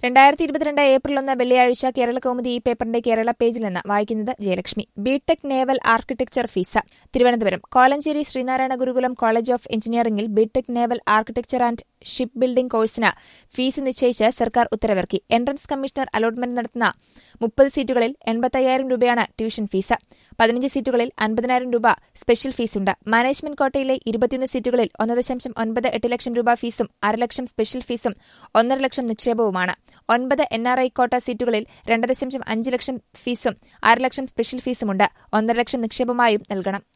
രണ്ടായിരത്തി ഇരുപത്തിരണ്ട് ഏപ്രിൽ ഒന്ന് വെള്ളിയാഴ്ച കേരള കൗമുദി ഈ പേപ്പറിന്റെ കേരള പേജിൽ നിന്ന് വായിക്കുന്നത് Jayalakshmi B Tech naval architecture fees Thiruvananthapuram Kolenchery Sreenarayana Gurukulam college of എഞ്ചിനീയറിംഗിൽ B Tech naval architecture and ship building കോഴ്സിന് ഫീസ് നിശ്ചയിച്ച് സർക്കാർ ഉത്തരവിറക്കി എൻട്രൻസ് കമ്മീഷണർ അലോട്ട്മെന്റ് നടത്തുന്ന മുപ്പത് സീറ്റുകളിൽ എൺപത്തയ്യായിരം രൂപയാണ് ട്യൂഷൻ ഫീസ് പതിനഞ്ച് സീറ്റുകളിൽ അൻപതിനായിരം രൂപ സ്പെഷ്യൽ ഫീസുണ്ട് മാനേജ്മെന്റ് കോട്ടയിലെ ഇരുപത്തിയൊന്ന് സീറ്റുകളിൽ ഒന്ന് ദശാംശം ഒൻപത് എട്ട് ലക്ഷം രൂപ ഫീസും അരലക്ഷം സ്പെഷ്യൽ ഫീസും ഒന്നര ലക്ഷം നിക്ഷേപവുമാണ് ഒൻപത് എൻ ആർ ഐ കോട്ട സീറ്റുകളിൽ രണ്ട് ദശാംശം അഞ്ച് ലക്ഷം ഫീസും അരലക്ഷം സ്പെഷ്യൽ ഫീസുമുണ്ട് ഒന്നര ലക്ഷം നിക്ഷേപമായും നൽകണം